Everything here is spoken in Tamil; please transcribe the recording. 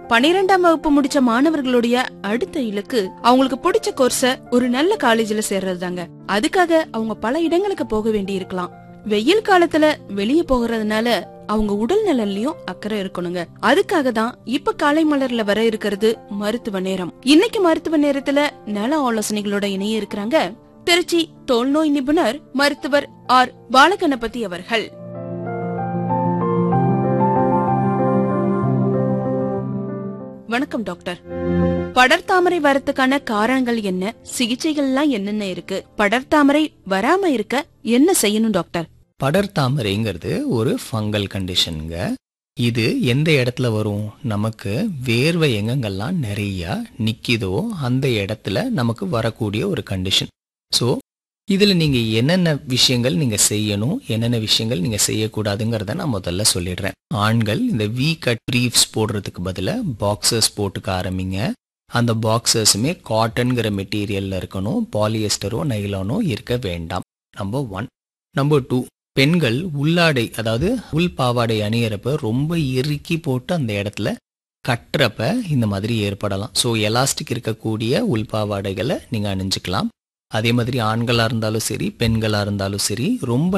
பனிரெண்டாம் வகுப்பு முடிச்ச மாணவர்களுடைய அடுத்த இலக்கு அவங்களுக்கு பிடிச்ச கோர்ஸ ஒரு நல்ல காலேஜ்ல சேர்றது தாங்க அதுக்காக அவங்க பல இடங்களுக்கு போக வேண்டி இருக்கலாம் வெயில் காலத்துல வெளிய போகிறதுனால அவங்க உடல் நலன்லயும் அக்கறை இருக்கணுங்க அதுக்காக தான் இப்ப காலை மலர்ல வர இருக்கிறது மருத்துவ நேரம் இன்னைக்கு மருத்துவ நேரத்துல நல ஆலோசனைகளோட இணைய இருக்கிறாங்க திருச்சி தோல்நோய் நிபுணர் மருத்துவர் ஆர் பாலகணபதி அவர்கள் வணக்கம் டாக்டர் படர்தாமரை வரத்துக்கான காரணங்கள் என்ன சிகிச்சைகள்லாம் என்னென்ன இருக்கு படர்தாமரை வராம இருக்க என்ன செய்யணும் டாக்டர் படர்தாமரைங்கிறது ஒரு ஃபங்கல் கண்டிஷனுங்க இது எந்த இடத்துல வரும் நமக்கு வேர்வை எங்கெங்கெல்லாம் நிறைய நிக்கிதோ அந்த இடத்துல நமக்கு வரக்கூடிய ஒரு கண்டிஷன் ஸோ இதில் நீங்கள் என்னென்ன விஷயங்கள் நீங்கள் செய்யணும் என்னென்ன விஷயங்கள் நீங்கள் செய்யக்கூடாதுங்கிறத நான் முதல்ல சொல்லிடுறேன் ஆண்கள் இந்த வி கட் ப்ரீஃப்ஸ் போடுறதுக்கு பதிலாக பாக்ஸர்ஸ் போட்டுக்க ஆரம்பிங்க அந்த பாக்ஸர்ஸுமே காட்டன்கிற மெட்டீரியலில் இருக்கணும் பாலியஸ்டரோ நைலானோ இருக்க வேண்டாம் நம்பர் ஒன் நம்பர் டூ பெண்கள் உள்ளாடை அதாவது உள் பாவாடை அணியிறப்ப ரொம்ப இறுக்கி போட்டு அந்த இடத்துல கட்டுறப்ப இந்த மாதிரி ஏற்படலாம் ஸோ எலாஸ்டிக் இருக்கக்கூடிய உள் பாவாடைகளை நீங்கள் அணிஞ்சுக்கலாம் அதே மாதிரி ஆண்களாக இருந்தாலும் சரி பெண்களாக இருந்தாலும் சரி ரொம்ப